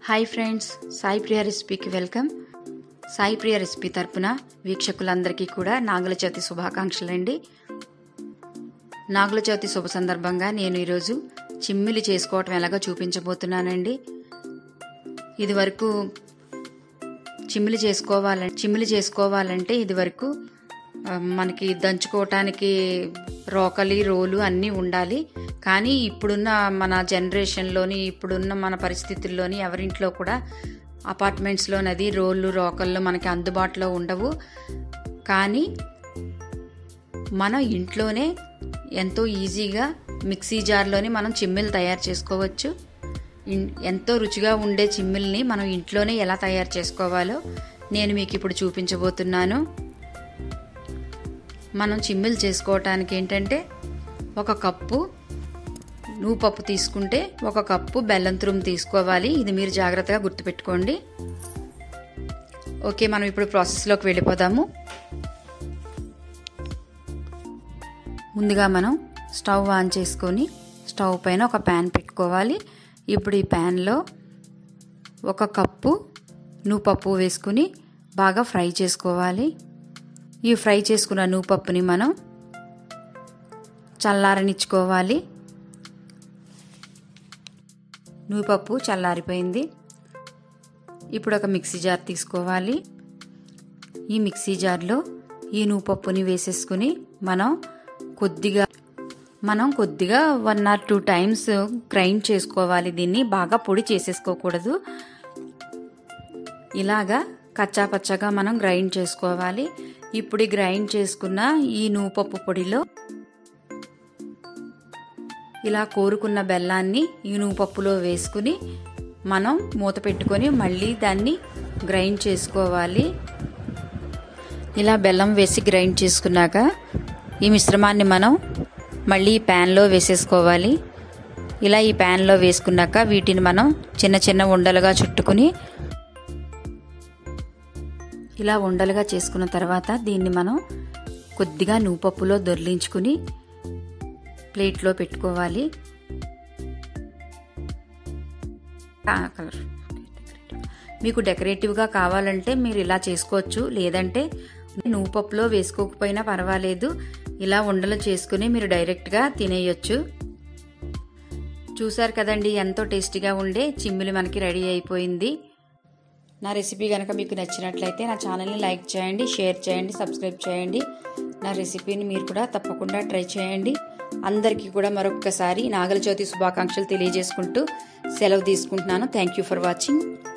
hi friends Sai Priya రెసిపీకి welcome Sai Priya recipe తరపున వీక్షకులందరికీ కూడా నాగుల చవితి శుభాకాంక్షలు అండి నాగుల చవితి శుభ సందర్భంగా నేను ఈరోజు చిమ్మిలి చేసుకోవటం ఎలాగో చూపించబోతున్నానండి ఇది వరకు చిమ్మిలి చేసుకోవాలంటే చిమ్మిలి చేసుకోవాలంటే ఇది వరకు ఆ, మనకి దంచుకోవటానికి రోకలి రోలు అన్నీ ఉండాలి కానీ ఇప్పుడున్న మన జనరేషన్లోని ఇప్పుడున్న మన పరిస్థితుల్లోని ఎవరింట్లో కూడా అపార్ట్మెంట్స్లోని అది రోళ్ళు రోకళ్ళు మనకి అందుబాటులో ఉండవు కానీ మనం ఇంట్లోనే ఎంతో ఈజీగా మిక్సీ జార్లోని మనం చిమ్మిలు తయారు చేసుకోవచ్చు ఇన్- ఎంతో రుచిగా ఉండే చిమ్మిల్ని మనం ఇంట్లోనే ఎలా తయారు చేసుకోవాలో నేను మీకు ఇప్పుడు చూపించబోతున్నాను మనం చిమ్మిలు చేసుకోవటానికి ఏంటంటే ఒక కప్పు నువ్వు పప్పు తీసుకుంటే ఒక కప్పు బెల్లం తురుము తీసుకోవాలి ఇది మీరు జాగ్రత్తగా గుర్తుపెట్టుకోండి ఓకే మనం ఇప్పుడు ప్రాసెస్లోకి వెళ్ళిపోదాము ముందుగా మనం స్టవ్ ఆన్ చేసుకొని స్టవ్ పైన ఒక ప్యాన్ పెట్టుకోవాలి ఇప్పుడు ఈ ప్యాన్లో ఒక కప్పు నువ్వు పప్పు వేసుకుని బాగా ఫ్రై చేసుకోవాలి ఈ ఫ్రై చేసుకున్న నువ్వు పప్పుని మనం చల్లారనిచ్చుకోవాలి నువ్వుపప్పు చల్లారిపోయింది ఇప్పుడు ఒక మిక్సీ జార్ తీసుకోవాలి ఈ మిక్సీ జార్లో ఈ నువ్వుపప్పుని వేసేసుకుని మనం కొద్దిగా మనం కొద్దిగా one or two times grind చేసుకోవాలి దీన్ని బాగా పొడి చేసేసుకోకూడదు ఇలాగా కచ్చా పచ్చగా మనం గ్రైండ్ చేసుకోవాలి ఇప్పుడు ఈ గ్రైండ్ చేసుకున్న ఈ నువ్వుపప్పు పొడిలో ఇలా కోరుకున్న బెల్లాన్ని ఈ నువ్వుపప్పులో వేసుకుని మనం మూత పెట్టుకొని మళ్ళీ దాన్ని గ్రైండ్ చేసుకోవాలి ఇలా బెల్లం వేసి గ్రైండ్ చేసుకున్నాక ఈ మిశ్రమాన్ని మనం మళ్ళీ ఈ ప్యాన్లో వేసేసుకోవాలి ఇలా ఈ ప్యాన్లో వేసుకున్నాక వీటిని మనం చిన్న చిన్న ఉండలుగా చుట్టుకుని ఇలా ఉండలుగా చేసుకున్న తర్వాత దీన్ని మనం కొద్దిగా నువ్వుపప్పులో దొర్లించుకుని ప్లేట్లో పెట్టుకోవాలి కలర్ మీకు డెకరేటివ్గా కావాలంటే మీరు ఇలా చేసుకోవచ్చు లేదంటే నువ్వు పప్పులో వేసుకోకపోయినా పర్వాలేదు ఇలా ఉండలు చేసుకుని మీరు డైరెక్ట్గా తినేయొచ్చు చూసారు కదండి ఎంతో టేస్టీగా ఉండే చిమ్మిలి మనకి రెడీ అయిపోయింది నా రెసిపీ కనుక మీకు నచ్చినట్లయితే నా ఛానల్ని లైక్ చేయండి షేర్ చేయండి సబ్స్క్రైబ్ చేయండి నా రెసిపీని మీరు కూడా తప్పకుండా ట్రై చేయండి అందరికీ కూడా మరొక్కసారి నాగల చవితి శుభాకాంక్షలు తెలియజేసుకుంటూ సెలవు తీసుకుంటున్నాను థ్యాంక్ యూ ఫర్ వాచింగ్